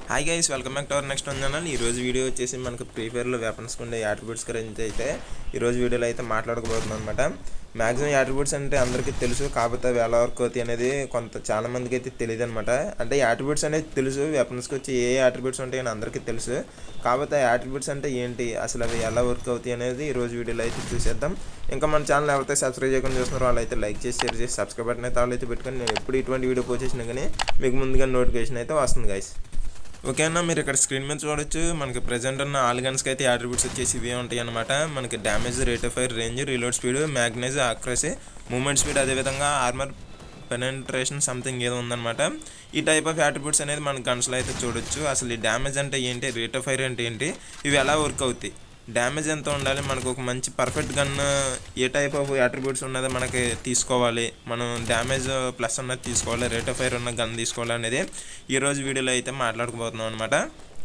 hi guys welcome back to our next one channel ఈ రోజు video వచ్చేసి మనకు ప్రీ ఫైర్లో వెపన్స్ ఉండే యాట్రిబ్యూట్స్ గురించి అయితే ఈ రోజు వీడియోలో అయితే మాట్లాడకపోతున్నాం అనమాట మ్యాక్సిమం యాట్రిబ్యూట్స్ అంటే అందరికీ తెలుసు కాకపోతే అవి ఎలా వర్క్ అవుతాయి అనేది కొంత చాలా మందికి అయితే తెలియదు అనమాట అంటే యాట్రిబ్యూట్స్ అనేది తెలుసు వెపన్స్కి వచ్చి ఏ యాట్రిబ్యూట్స్ ఉంటాయని అందరికీ తెలుసు కాకపోతే యాట్రిబ్యూట్స్ అంటే ఏంటి అసలు అవి ఎలా వర్క్ అవుతాయి అనేది ఈ రోజు వీడియోలో అయితే చూసేద్దాం ఇంకా మన ఛానల్ ఎవరైతే సబ్స్క్రైబ్ చేయకుండా చూస్తున్నారో వాళ్ళైతే లైక్ చేసి షేర్ చేసి సబ్స్క్రైబ్ బటన్ అయితే వాళ్ళు అయితే పెట్టుకొని నేను ఎప్పుడు ఇటువంటి వీడియో పోస్ట్ చేసినా కానీ మీకు ముందుగా నోటిఫికేషన్ అయితే వస్తుంది గైస్ ఓకే అన్న మీరు ఇక్కడ స్క్రీన్ మీద చూడొచ్చు మనకి ప్రెజెంట్ ఉన్న ఆల్ గన్స్కి అయితే యాట్రిబ్యూట్స్ వచ్చేసి ఇవే ఉంటాయి అనమాట మనకి damage rate of fire range reload speed magazine accuracy movement speed అదేవిధంగా ఆర్మర్ పెనెంట్రేషన్ సంథింగ్ ఏదో ఉందన్నమాట ఈ టైప్ ఆఫ్ యాట్రిబ్యూట్స్ అనేది మన గన్స్లో అయితే చూడొచ్చు అసలు ఈ డ్యామేజ్ అంటే ఏంటి రేట్ ఆఫ్ ఫైర్ అంటే ఏంటి ఇవి ఎలా వర్క్ అవుతాయి డ్యామేజ్ ఎంత ఉండాలి మనకు ఒక మంచి perfect gun a type of attributes ఉన్నది మనకి తీసుకోవాలి మనం డ్యామేజ్ ప్లస్ ఉన్నది తీసుకోవాలి రేట్ ఆఫ్ ఫైర్ ఉన్న గన్ తీసుకోవాలి అనేది ఈరోజు వీడియోలో అయితే మాట్లాడుకోబోతున్నాం అనమాట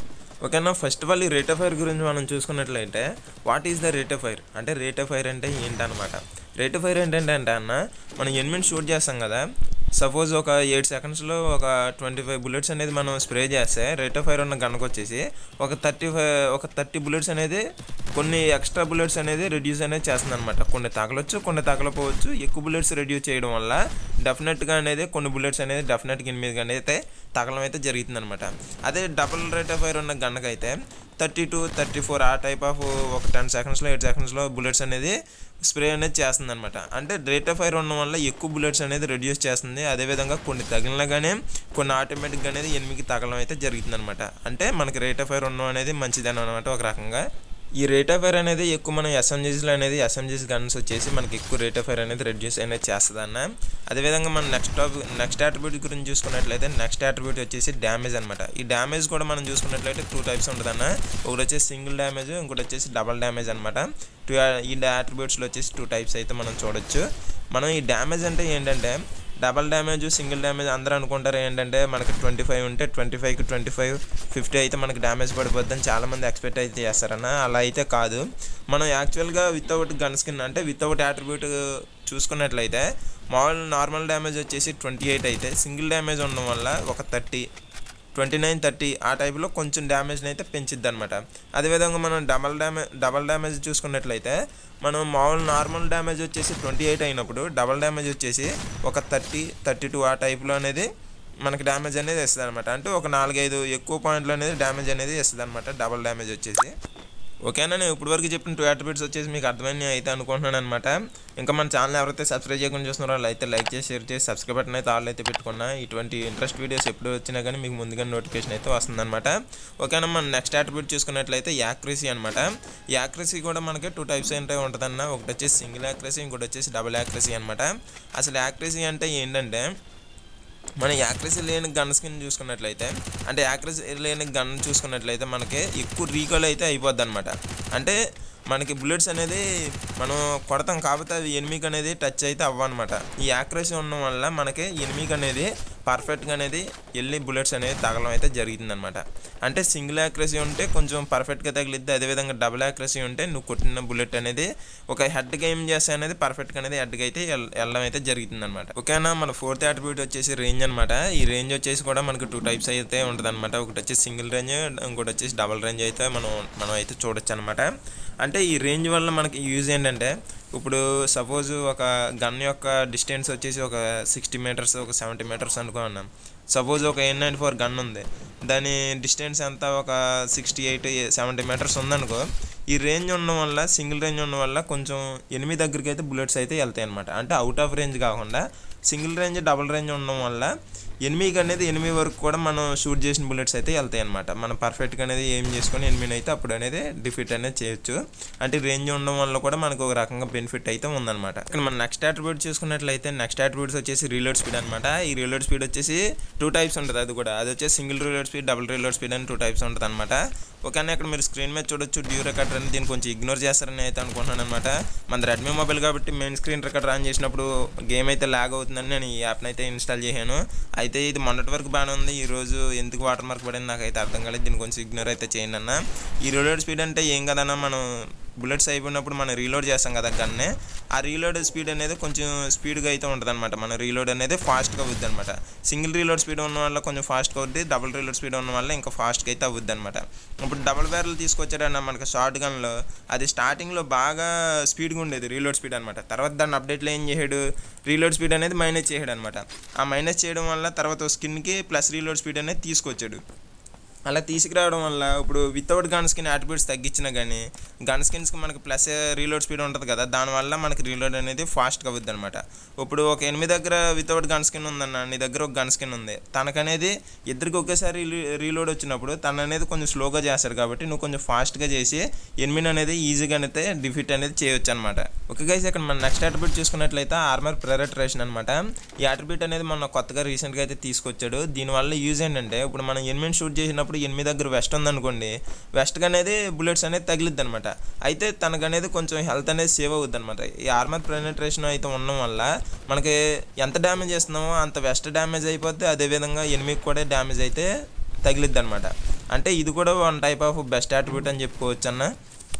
ఓకేనా ఫస్ట్ ఆఫ్ ఆల్ ఈ రేట్ ఆఫ్ ఫైర్ గురించి మనం చూసుకున్నట్లయితే what is the rate of fire అంటే రేట్ ఆఫ్ ఫైర్ అంటే ఏంటనమాట రేట్ ఆఫ్ ఫైర్ ఏంటంటే అంటే అన్న మనం ఎనిమిది షూట్ చేస్తాం కదా సపోజ్ ఒక ఎయిట్ సెకండ్స్లో ఒక ట్వంటీ ఫైవ్ బుల్లెట్స్ అనేది మనం స్ప్రే చేస్తే రేట్ ఆఫ్ ఫైర్ ఉన్న గన్కి వచ్చేసి ఒక థర్టీ ఫైవ్ ఒక థర్టీ బుల్లెట్స్ అనేది కొన్ని ఎక్స్ట్రా బుల్లెట్స్ అనేది రెడ్యూస్ అనేది చేస్తుంది అనమాట కొన్ని తగలొచ్చు కొన్ని తగలపోవచ్చు ఎక్కువ బుల్లెట్స్ రెడ్యూస్ చేయడం వల్ల డెఫినెట్గా అనేది కొన్ని బుల్లెట్స్ అనేది డెఫినెట్గా ఎనిమిది అనేది తగలం అయితే జరుగుతుంది అనమాట అదే డబుల్ రేట్ ఆఫ్ ఫైర్ ఉన్న గన్నకైతే థర్టీ టు థర్టీ ఫోర్ ఆ టైప్ ఆఫ్ ఒక టెన్ సెకండ్స్లో ఎయిట్ సెకండ్స్లో బుల్లెట్స్ అనేది స్ప్రే అనేది చేస్తుంది అనమాట అంటే రేట్ ఆఫ్ ఫైర్ ఉండడం వల్ల ఎక్కువ బుల్లెట్స్ అనేది రెడ్యూస్ చేస్తుంది అదేవిధంగా కొన్ని తగిలినా కానీ కొన్ని ఆటోమేటిక్గా అనేది ఎనిమిదికి తగలడం అయితే జరుగుతుంది అనమాట అంటే మనకి రేట్ ఆఫ్ ఫైర్ ఉండడం అనేది మంచిదని అనమాట ఒక రకంగా ఈ రేట్ ఆఫ్ ఫైర్ అనేది ఎక్కువ మనం ఎస్ఎంజీస్లో అనేది ఎస్ఎంజీస్ గన్స్ వచ్చేసి మనకి ఎక్కువ రేట్ ఆఫ్ ఫైర్ అనేది రెడ్యూస్ అనేది చేస్తుంది అన్న అదేవిధంగా మనం నెక్స్ట్ నెక్స్ట్ అట్రిబ్యూట్ గురించి చూసుకున్నట్లయితే నెక్స్ట్ అట్రిబ్యూట్ వచ్చేసి డ్యామేజ్ అనమాట ఈ డ్యామేజ్ కూడా మనం చూసుకున్నట్లయితే టూ టైప్స్ ఉంటుంది అన్న ఒకటి వచ్చేసి సింగిల్ డ్యామేజ్ ఇంకోటి వచ్చేసి డబల్ డ్యామేజ్ అనమాట టూ ఈ అట్రిబ్యూట్స్లో వచ్చేసి టూ టైప్స్ అయితే మనం చూడొచ్చు మనం ఈ డ్యామేజ్ అంటే ఏంటంటే డబల్ డ్యామేజ్ సింగిల్ డ్యామేజ్ అందరూ అనుకుంటారు ఏంటంటే మనకి ట్వంటీ ఫైవ్ ఉంటే ట్వంటీ ఫైవ్కి ట్వంటీ ఫైవ్ ఫిఫ్టీ అయితే మనకి డ్యామేజ్ పడిపోద్దని చాలామంది ఎక్స్పెక్ట్ అయితే చేస్తారన్న అలా అయితే కాదు మనం యాక్చువల్గా వితౌట్ గన్ స్కిన్ అంటే వితౌట్ యాట్రిబ్యూట్ చూసుకున్నట్లయితే మామూలు నార్మల్ డ్యామేజ్ వచ్చేసి ట్వంటీ ఎయిట్ అయితే సింగిల్ డ్యామేజ్ ఉండడం వల్ల ఒక థర్టీ ట్వంటీ నైన్ థర్టీ ఆ టైప్లో కొంచెం డ్యామేజ్ని అయితే పెంచిద్ది అనమాట అదేవిధంగా మనం డబల్ డ్యామేజ్ డబల్ డ్యామేజ్ చూసుకున్నట్లయితే మనం మామూలు నార్మల్ డ్యామేజ్ వచ్చేసి ట్వంటీ ఎయిట్ అయినప్పుడు డబల్ డ్యామేజ్ వచ్చేసి ఒక థర్టీ థర్టీ టూ ఆ టైప్లో అనేది మనకి డ్యామేజ్ అనేది ఇస్తుంది అనమాట అంటే ఒక నాలుగైదు ఎక్కువ పాయింట్లు అనేది డ్యామేజ్ అనేది ఇస్తుంది అనమాట డబల్ డ్యామేజ్ వచ్చేసి ఓకేనా నేను ఇప్పుడు వరకు చెప్పిన టూ అట్రిబ్యూట్స్ వచ్చేసి మీకు అర్థమైనవి అయితే అనుకుంటున్నాను అనమాట ఇంకా మన ఛానల్ ఎవరైతే సబ్స్క్రైబ్ చేయకుండా చూస్తున్నారో వాళ్ళు అయితే లైక్ చేసి షేర్ చేసి సబ్స్క్రైబ్ బటన్ అయితే ఆల్ అయితే పెట్టుకున్నా ఇటువంటి ఇంట్రెస్ట్ వీడియోస్ ఎప్పుడు వచ్చినా కానీ మీకు ముందుగా నోటిఫికేషన్ అయితే వస్తుందన్నమాట ఓకేనా మన నెక్స్ట్ అట్రిబ్యూట్ చూసుకున్నట్లయితే యాక్రసీ అనమాట యాక్రసీ కూడా మనకి టూ టైప్స్ ఏంటో ఉంటుందన్న ఒకటి వచ్చేసి సింగిల్ యాక్రసీ ఇంకోటి వచ్చేసి డబుల్ యాక్రసీ అనమాట అసలు యాక్రసీ అంటే ఏంటంటే మన యాక్రసీ లేని గన్ స్కిన్ చూసుకున్నట్లయితే అంటే యాక్రసీ లేని గన్ చూసుకున్నట్లయితే మనకి ఎక్కువ రీకాల్ అయితే అయిపోద్ది అనమాట అంటే మనకి బుల్లెట్స్ అనేది మనం కొడతాం కాకపోతే అది ఎనిమికి అనేది టచ్ అయితే అవ్వనమాట ఈ యాక్రసీ ఉండడం వల్ల మనకి ఎనిమికి అనేది పర్ఫెక్ట్గా అనేది వెళ్ళి బుల్లెట్స్ అనేది తగలడం అయితే జరుగుతుంది అనమాట అంటే సింగిల్ యాక్రసీ ఉంటే కొంచెం పర్ఫెక్ట్గా తగిలిద్ది అదేవిధంగా డబుల్ యాక్రసీ ఉంటే నువ్వు కొట్టిన బుల్లెట్ అనేది ఒక హెడ్కి ఏం చేస్తే అనేది పర్ఫెక్ట్గా అనేది హెడ్కి అయితే వెళ్ళడం అయితే జరుగుతుంది అనమాట ఓకేనా మన ఫోర్త్ అట్రిబ్యూట్ వచ్చేసి రేంజ్ అనమాట ఈ రేంజ్ వచ్చేసి కూడా మనకు టూ టైప్స్ అయితే ఉంటుంది అనమాట ఒకటి వచ్చేసి సింగిల్ రేంజ్ ఇంకోటి వచ్చేసి డబుల్ రేంజ్ అయితే మనం మనం అయితే చూడొచ్చు అనమాట అంటే ఈ రేంజ్ వల్ల మనకి యూజ్ ఏంటంటే ఇప్పుడు సపోజ్ ఒక గన్ యొక్క డిస్టెన్స్ వచ్చేసి ఒక సిక్స్టీ మీటర్స్ ఒక సెవెంటీ మీటర్స్ అనుకో అన్నాం సపోజ్ ఒక ఎన్ నైంటీ ఫోర్ గన్ ఉంది దాని డిస్టెన్స్ ఎంత ఒక సిక్స్టీ ఎయిట్ సెవెంటీ మీటర్స్ ఉందనుకో ఈ రేంజ్ ఉండడం వల్ల సింగిల్ రేంజ్ ఉండడం వల్ల కొంచెం ఎనిమిది దగ్గరికి అయితే బుల్లెట్స్ అయితే వెళ్తాయి అనమాట అంటే అవుట్ ఆఫ్ రేంజ్ కాకుండా సింగిల్ రేంజ్ డబుల్ రేంజ్ ఉండడం వల్ల ఎనిమికి అనేది ఎనిమిది వరకు కూడా మనం షూట్ చేసిన బుల్లెట్స్ అయితే వెళ్తాయి అనమాట మనం పర్ఫెక్ట్గా అనేది ఏం చేసుకొని ఎనిమిది అయితే అప్పుడు అనేది డిఫీట్ అనేది చేయొచ్చు అంటే రేంజ్ ఉండడం వల్ల కూడా మనకు ఒక రకంగా బెనిఫిట్ అయితే ఉందన్నమాట ఇక్కడ మనం నెక్స్ట్ అట్రిబ్యూట్ చూసుకున్నట్లయితే నెక్స్ట్ అట్రిబ్యూట్స్ వచ్చేసి రీలోడ్ స్పీడ్ అనమాట ఈ రీలోడ్ స్పీడ్ వచ్చేసి టూ టైప్స్ ఉంటుంది అది కూడా అది వచ్చేసి single reload speed double reload speed అని టూ టైప్స్ ఉంటుంది అనమాట ఓకేనా ఇక్కడ మీరు స్క్రీన్ మీద చూడొచ్చు డ్యూ రికార్డర్ అని దీన్ని కొంచెం ఇగ్నోర్ చేస్తారని అయితే అనుకుంటున్నాను అనమాట మన రెడ్మీ మొబైల్ కాబట్టి మెయిన్ స్క్రీన్ రికార్డర్ ఆన్ చేసినప్పుడు గేమ్ అయితే లాగ్ అవుతుందని నేను ఈ యాప్ని అయితే ఇన్స్టాల్ చేశాను అయితే ఇది మొన్నటి వరకు బాగానే ఉంది ఈ రోజు ఎందుకు వాటర్ మార్క్ పడింది నాకైతే అర్థం కాలేదు దీన్ని కొంచెం ఇగ్నోర్ అయితే చేయండి అన్న ఈ రీలోడ్ స్పీడ్ అంటే ఏం కదన్నా మనం బుల్లెట్స్ అయిపోయినప్పుడు మనం రీలోడ్ చేస్తాం కదా గన్నే ఆ రీలోడ్ స్పీడ్ అనేది కొంచెం స్పీడ్గా అయితే ఉంటుంది అనమాట మన రీలోడ్ అనేది ఫాస్ట్గా అవుద్ది అనమాట సింగిల్ రీలోడ్ స్పీడ్ ఉన్న వల్ల కొంచెం ఫాస్ట్గా అవుద్ది డబుల్ రీలోడ్ స్పీడ్ ఉన్న వల్ల ఇంకా ఫాస్ట్గా అయితే అవుద్ది అనమాట ఇప్పుడు డబుల్ బ్యారెల్ తీసుకొచ్చాడన్న మనకి షార్ట్ గన్లో అది స్టార్టింగ్లో బాగా స్పీడ్గా ఉండేది రీలోడ్ స్పీడ్ అనమాట తర్వాత దాన్ని అప్డేట్లో ఏం చేసాడు రీలోడ్ స్పీడ్ అనేది మైనస్ చేయడం అనమాట ఆ మైనస్ చేయడం వల్ల తర్వాత స్కిన్కి ప్లస్ రీలోడ్ స్పీడ్ అనేది తీసుకొచ్చాడు అలా తీసుకురావడం వల్ల ఇప్పుడు వితౌట్ గన్ స్కిన్ అట్రిబ్యూట్స్ తగ్గించినా కానీ గన్ స్కిన్స్కి మనకి ప్లస్ రీలోడ్ స్పీడ్ ఉంటుంది కదా దానివల్ల మనకి రీలోడ్ అనేది ఫాస్ట్గా అవుద్ది అనమాట ఇప్పుడు ఒక ఎనిమిది దగ్గర వితౌట్ గన్ స్కిన్ ఉందన్న నీ దగ్గర ఒక గన్ స్కిన్ ఉంది తనకనేది ఇద్దరికి ఒకేసారి రీలోడ్ వచ్చినప్పుడు తను అనేది కొంచెం స్లోగా చేస్తాడు కాబట్టి నువ్వు కొంచెం ఫాస్ట్గా చేసి ఎనిమిది అనేది ఈజీగా అయితే డిఫీట్ అనేది చేయొచ్చు అనమాట ఓకే గైస్ ఇక్కడ మన నెక్స్ట్ అట్రిబ్యూట్ చూసుకున్నట్లయితే ఆర్మర్ ప్రెరటరేషన్ అనమాట ఈ అట్రిబ్యూట్ అనేది మన కొత్తగా రీసెంట్గా అయితే తీసుకొచ్చాడు దీనివల్ల యూజ్ ఏంటంటే ఇప్పుడు మనం ఎనిమిది షూట్ చేసినప్పుడు ఎనిమిది దగ్గర వెస్ట్ ఉందనుకోండి వెస్ట్కి అనేది బుల్లెట్స్ అనేది తగిలిద్ది అనమాట అయితే తనకు అనేది కొంచెం హెల్త్ అనేది సేవ్ అవుద్ది అనమాట ఈ ఆర్మర్ పెనట్రేషన్ అయితే ఉండడం వల్ల మనకి ఎంత డ్యామేజ్ చేస్తున్నామో అంత వెస్ట్ డ్యామేజ్ అయిపోతే అదేవిధంగా ఎనిమిది కూడా డ్యామేజ్ అయితే తగిలిద్ది అనమాట అంటే ఇది కూడా one type of best attribute అని చెప్పుకోవచ్చు అన్న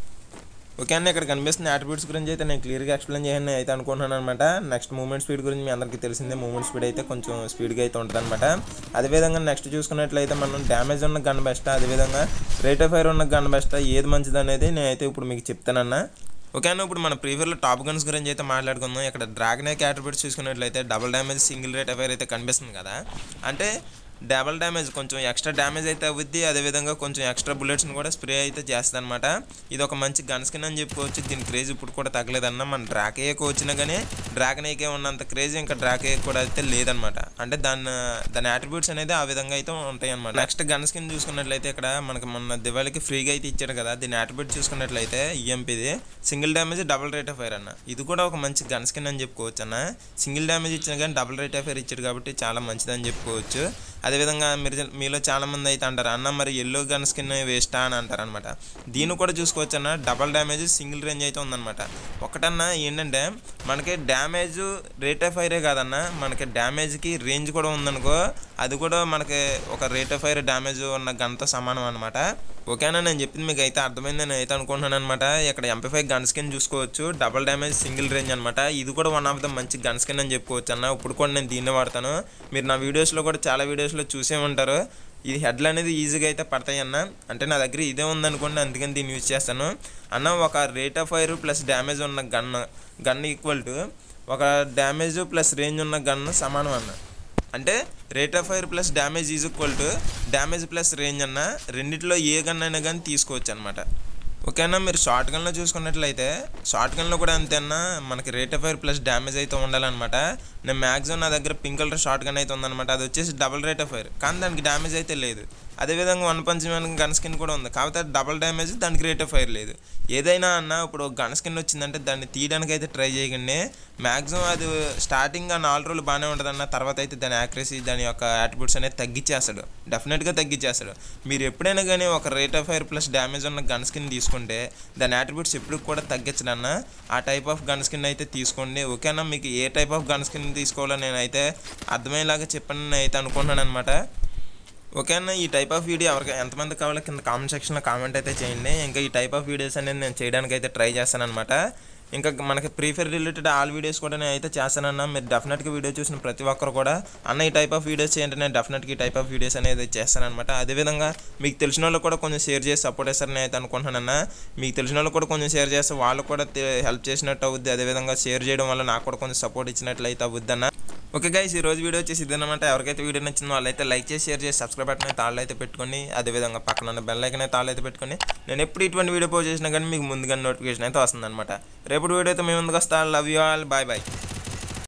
ఓకే అన్న ఇక్కడ కనిపిస్తున్న అట్రిబ్యూట్స్ గురించి అయితే నేను క్లియర్గా ఎక్స్ప్లెయిన్ చేయని అయితే అనుకుంటున్నాను అనమాట నెక్స్ట్ మూమెంట్ స్పీడ్ గురించి మీ అందరికీ తెలిసిందే మూమెంట్ స్పీడ్ అయితే కొంచెం స్పీడ్గా అయితే ఉంటుంది అనమాట అదేవిధంగా నెక్స్ట్ చూసుకున్నట్లయితే మనం డ్యామేజ్ ఉన్న గన్ బెస్ట్ అదేవిధంగా రేట్ ఆఫ్ ఫైర్ ఉన్న గన్ బెస్ట్ ఏది మంచిది అనేది నేనైతే ఇప్పుడు మీకు చెప్తానన్న ఓకే అన్న ఇప్పుడు మన ప్రీవియర్లో టాప్ గన్స్ గురించి అయితే మాట్లాడుకుందాం ఇక్కడ డ్రాగన్ ఏక్ అట్రిబ్యూట్స్ చూసుకున్నట్లయితే double damage single rate of fire అయితే కనిపిస్తుంది కదా అంటే డబల్ డ్యామేజ్ కొంచెం ఎక్స్ట్రా డ్యామేజ్ అయితే అవుద్ది అదేవిధంగా కొంచెం ఎక్స్ట్రా బుల్లెట్స్ని కూడా స్ప్రే అయితే చేస్తుంది అనమాట ఇది ఒక మంచి గన్ స్కిన్ అని చెప్పుకోవచ్చు దీని క్రేజ్ ఇప్పుడు కూడా తగ్గలేదన్న మన డ్రాక్ ఏకి వచ్చినా కానీ డ్రాగన్ ఏకే ఉన్నంత క్రేజ్ ఇంకా డ్రాక్ ఏ కూడా అయితే లేదనమాట అంటే దాని దాని అట్రిబ్యూట్స్ అనేది ఆ విధంగా అయితే ఉంటాయి అనమాట నెక్స్ట్ గన్ స్కిన్ చూసుకున్నట్లయితే ఇక్కడ మనకి మన దివాళికి ఫ్రీగా అయితే ఇచ్చాడు కదా దీని అట్రిబ్యూట్ చూసుకున్నట్లయితే ఈఎంపీది single damage double rate of fire అన్న ఇది కూడా ఒక మంచి గన్ స్కిన్ అని చెప్పుకోవచ్చు అన్న సింగిల్ డ్యామేజ్ ఇచ్చినా కానీ డబుల్ రేట్ ఆఫ్ ఫైర్ ఇచ్చాడు కాబట్టి చాలా మంచిదని చెప్పుకోవచ్చు అదేవిధంగా మీరు మీలో చాలామంది అయితే అంటారు అన్న మరి ఎల్లో గన్ స్కిన్ వేస్టా అని అంటారు అనమాట దీన్ని కూడా చూసుకోవచ్చు అన్న డబల్ డ్యామేజ్ సింగిల్ రేంజ్ అయితే ఉందన్నమాట ఒకటన్నా ఏంటంటే మనకి డ్యామేజ్ రేట్ ఆఫ్ ఫైరే కాదన్న మనకి డ్యామేజ్కి రేంజ్ కూడా ఉందనుకో అది కూడా మనకి ఒక రేట్ ఆఫ్ ఫైర్ డ్యామేజ్ ఉన్న గన్తో సమానం అనమాట ఓకేనా నేను చెప్పింది మీకు అయితే అర్థమైంది నేను అయితే అనుకుంటున్నాను అనమాట ఇక్కడ ఎంపీ ఫైవ్ గన్ స్కిన్ చూసుకోవచ్చు డబల్ డ్యామేజ్ సింగిల్ రేంజ్ అనమాట ఇది కూడా వన్ ఆఫ్ ద మంచి గన్ స్కిన్ అని చెప్పుకోవచ్చు అన్న ఇప్పుడు కూడా నేను దీన్ని వాడతాను మీరు నా వీడియోస్లో కూడా చాలా వీడియోస్లో చూసే ఉంటారు ఇది హెడ్లు అనేది ఈజీగా అయితే పడతాయి అన్న అంటే నా దగ్గర ఇదే ఉందనుకోండి అందుకని దీన్ని యూజ్ చేస్తాను అన్న ఒక rate of fire plus damage ఉన్న గన్ గన్ ఈక్వల్ టు ఒక డ్యామేజ్ ప్లస్ రేంజ్ ఉన్న గన్ సమానం అన్న అంటే rate of fire plus damage is equal to damage plus range అన్న రెండిట్లో ఏ గన్ అయినా కానీ తీసుకోవచ్చు అనమాట ఓకేనా మీరు షార్ట్ గన్లో చూసుకున్నట్లయితే షార్ట్ గన్లో కూడా అంతేనా మనకి rate of fire plus damage అయితే ఉండాలన్నమాట నేను మ్యాక్సిమం నా దగ్గర పింక్ కలర్ షార్ట్ గన్ అయితే ఉందన్నమాట అది వచ్చేసి డబుల్ రేట్ ఆఫ్ ఫైర్ కానీ దానికి డ్యామేజ్ అయితే లేదు అదేవిధంగా One Punch Man gun skin కూడా ఉంది కాకపోతే డబుల్ డ్యామేజ్ దానికి రేట్ ఆఫ్ ఫైర్ లేదు ఏదైనా అన్న ఇప్పుడు గన్ స్కిన్ వచ్చిందంటే దాన్ని తీయడానికి అయితే ట్రై చేయకండి మ్యాక్సిమం అది స్టార్టింగ్ ఆ నాలుగు రోజులు బాగానే ఉంటుంది అన్న తర్వాత అయితే దాని యాక్యురసీ దాని యొక్క యాట్రిబ్యూట్స్ అనేది తగ్గించేస్తాడు డెఫినెట్గా తగ్గించేస్తాడు మీరు ఎప్పుడైనా కానీ ఒక rate of fire plus damage ఉన్న గన్ స్కిన్ తీసుకుంటే దాని యాట్రిబ్యూట్స్ ఎప్పుడు కూడా తగ్గించడన్న ఆ టైప్ ఆఫ్ గన్ స్కిన్ అయితే తీసుకోండి ఓకేనా మీకు a type of gun skin తీసుకోవాలో నేనైతే అర్థమయ్యేలాగా చెప్పని నేను అయితే అనుకుంటున్నాను అనమాట ఓకే అన్న ఈ టైప్ ఆఫ్ వీడియో ఎవరికి ఎంతమంది కావాలో కింద కామెంట్ సెక్షన్లో కామెంట్ అయితే చేయండి ఇంకా ఈ టైప్ ఆఫ్ వీడియోస్ అనేది నేను చేయడానికి అయితే ట్రై చేస్తాను అనమాట ఇంకా మనకి ప్రీఫర్ రిలేటెడ్ ఆల్ వీడియోస్ కూడా నేను అయితే చేస్తానన్నా మీరు డెఫినెట్గా వీడియో చూసిన ప్రతి ఒక్కరు కూడా అన్న ఈ టైప్ ఆఫ్ వీడియోస్ చేయండి నేను డెఫినెట్గా ఈ టైప్ ఆఫ్ వీడియోస్ అనేది చేస్తానమాట అదేవిధంగా మీకు తెలిసిన వాళ్ళు కూడా కొంచెం షేర్ చేసి సపోర్ట్ చేస్తారని అయితే అనుకుంటున్నానన్నా మీకు తెలిసిన వాళ్ళు కూడా కొంచెం షేర్ చేస్తే వాళ్ళు కూడా హెల్ప్ చేసినట్టు అవుద్ది అదేవిధంగా షేర్ చేయడం వల్ల నాకు కూడా కొంచెం సపోర్ట్ ఇచ్చినట్లయితే అవుద్ది అన్న ఓకే గైస్ ఈ రోజు వీడియో వచ్చేసి ఇదన్నమాట ఎవరికైతే వీడియో నచ్చిందో వాళ్ళైతే లైక్ చేసి షేర్ చేసి సబ్స్క్రైబ్ బటన్ తాళ్ళు అయితే పెట్టుకొని అదేవిధంగా పక్కన ఉన్న బెల్ ఐకన్ అయితే తాళ్ళు అయితే పెట్టుకొని నేను ఎప్పుడు ఇటువంటి వీడియో పోస్ట్ చేసినా కానీ మీకు ముందుగా నోటిఫికేషన్ అయితే వస్తుంది అనమాట రేపు వీడియో అయితే మేము ముందుకు వస్తా love you all bye bye